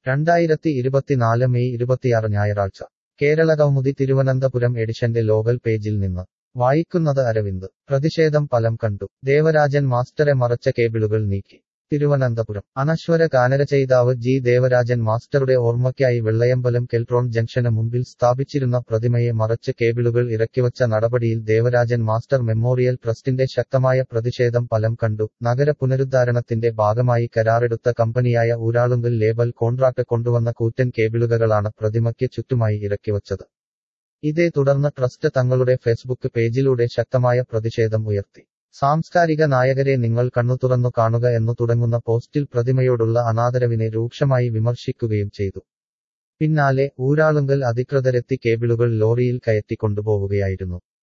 രണ്ടായിരത്തി ഇരുപത്തിനാല് മെയ് ഇരുപത്തിയാറ് ഞായറാഴ്ച കേരള കൗമുദി തിരുവനന്തപുരം എഡിഷന്റെ ലോകൽ പേജിൽ നിന്ന് വായിക്കുന്നത് അരവിന്ദ് പ്രതിഷേധം ഫലം കണ്ടു ദേവരാജൻ മാസ്റ്ററെ മറച്ച കേബിളുകൾ നീക്കി തിരുവനന്തപുരം അനശ്വര ഗാനരചയിതാവ് ജി ദേവരാജൻ മാസ്റ്ററുടെ ഓർമ്മയ്ക്കായി വെള്ളയമ്പലം കെൽട്രോൺ ജംഗ്ഷന് മുമ്പിൽ സ്ഥാപിച്ചിരുന്ന പ്രതിമയെ മറച്ച് കേബിളുകൾ ഇറക്കിവച്ച നടപടിയിൽ ദേവരാജൻ മാസ്റ്റർ മെമ്മോറിയൽ ട്രസ്റ്റിന്റെ ശക്തമായ പ്രതിഷേധം ഫലം കണ്ടു നഗര പുനരുദ്ധാരണത്തിന്റെ ഭാഗമായി കരാറെടുത്ത കമ്പനിയായ ഊരാളുങ്കൽ ലേബൽ കോൺട്രാക്ട് കൊണ്ടുവന്ന കൂറ്റൻ കേബിളുകളാണ് പ്രതിമയ്ക്ക് ചുറ്റുമായി ഇറക്കിവച്ചത് ഇതേ തുടർന്ന് ട്രസ്റ്റ് തങ്ങളുടെ ഫേസ്ബുക്ക് പേജിലൂടെ ശക്തമായ പ്രതിഷേധം ഉയർത്തി സാംസ്കാരിക നായകരെ നിങ്ങൾ കണ്ണുതുറന്നു കാണുക എന്നു തുടങ്ങുന്ന പോസ്റ്റിൽ പ്രതിമയോടുള്ള അനാദരവിനെ രൂക്ഷമായി വിമർശിക്കുകയും ചെയ്തു പിന്നാലെ ഊരാളുങ്കൽ അധികൃതരെത്തി കേബിളുകൾ ലോറിയിൽ കയറ്റി കൊണ്ടുപോവുകയായിരുന്നു